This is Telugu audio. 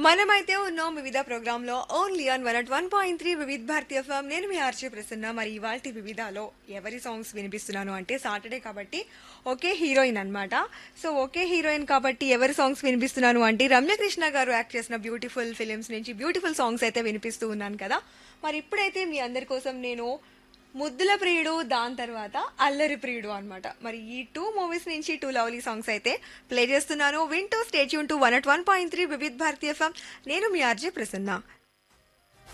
మనమైతే ఉన్నాం వివిధ ప్రోగ్రామ్ లో only on one at one point three వివిధ భారతీయ ఫామ్ నేను మీ ఆర్చే ప్రసన్న మరి ఇవాళ వివిధలో ఎవరి సాంగ్స్ వినిపిస్తున్నాను అంటే సాటర్డే కాబట్టి ఒకే హీరోయిన్ అన్నమాట సో ఒకే హీరోయిన్ కాబట్టి ఎవరి సాంగ్స్ వినిపిస్తున్నాను అంటే రమ్యకృష్ణ గారు యాక్ట్ చేసిన బ్యూటిఫుల్ ఫిలిమ్స్ నుంచి బ్యూటిఫుల్ సాంగ్స్ అయితే వినిపిస్తూ ఉన్నాను కదా మరి ఇప్పుడైతే మీ అందరి కోసం నేను ముద్దుల ప్రియుడు దాని తర్వాత అల్లరి ప్రియుడు అన్నమాట మరి ఈ టూ మూవీస్ నుంచి టూ లవ్లీ సాంగ్స్ అయితే ప్లే చేస్తున్నాను వింటూ stay tuned to one at one point three Vividh Bharati FM నేను మీ ఆర్జే ప్రసన్న